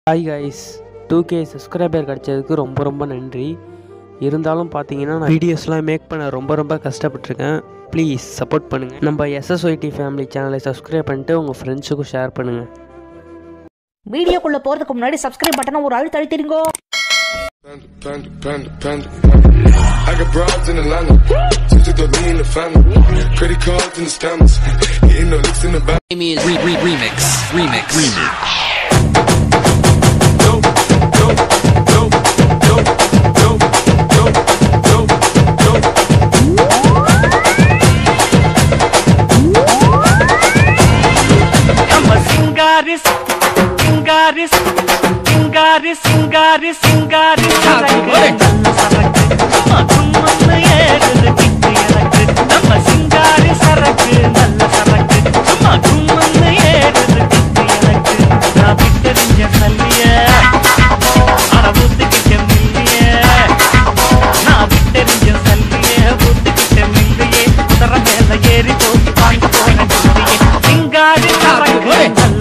Hi guys two K subscriber கிடச்சதுக்கு ரொம்ப ரொம்ப நன்றி இருந்தாலும் பார்த்தீங்கன்னா நான் வீடியோஸ்லாம் மேக் பண்ண ரொம்ப ரொம்ப கஷ்டப்பட்டிருக்கேன் ப்ளீஸ் சப்போர்ட் பண்ணுங்கள் நம்ம எஸ்எஸ்ஒய்டி ஃபேமிலி சேனலை சப்ஸ்கிரைப் பண்ணிட்டு உங்கள் ஃப்ரெண்ட்ஸுக்கும் ஷேர் பண்ணுங்கள் வீடியோக்குள்ள போறதுக்கு முன்னாடி சப்ஸ்கிரைப் பட்டனை ஒரு அழுத்த அழுத்திருங்கோ Panda, panda, panda, panda. I got broads in Atlanta. Just to throw me in the family. Credit cards and the scammers. Hitting the licks in the back. Amy is re- re- remix, remix, remix. Dope, dope, dope, dope, dope, dope, dope, dope. நம்ம சிங்காரி சிங்காரி சிங்காரி சிங்காரி சிங்காரி சரக்கு நல்ல சரக்கு மதுமன்னு ஏறுது கிட்டு எனக்கு நம்ம சிங்காரி சரக்கு நல்ல சரக்கு மதுமன்னு ஏறுது கிட்டு எனக்கு நான் விட்டெறிஞ்ச சல்லிய அட ஊத்துக்கிட்ட மில்லிய நான் விட்டெறிஞ்ச சல்லிய ஊத்துக்கிட்ட மில்லியே குதிரை மேல ஏறி போய் வாங்க போன சிங்காரி சரக்கு நல்ல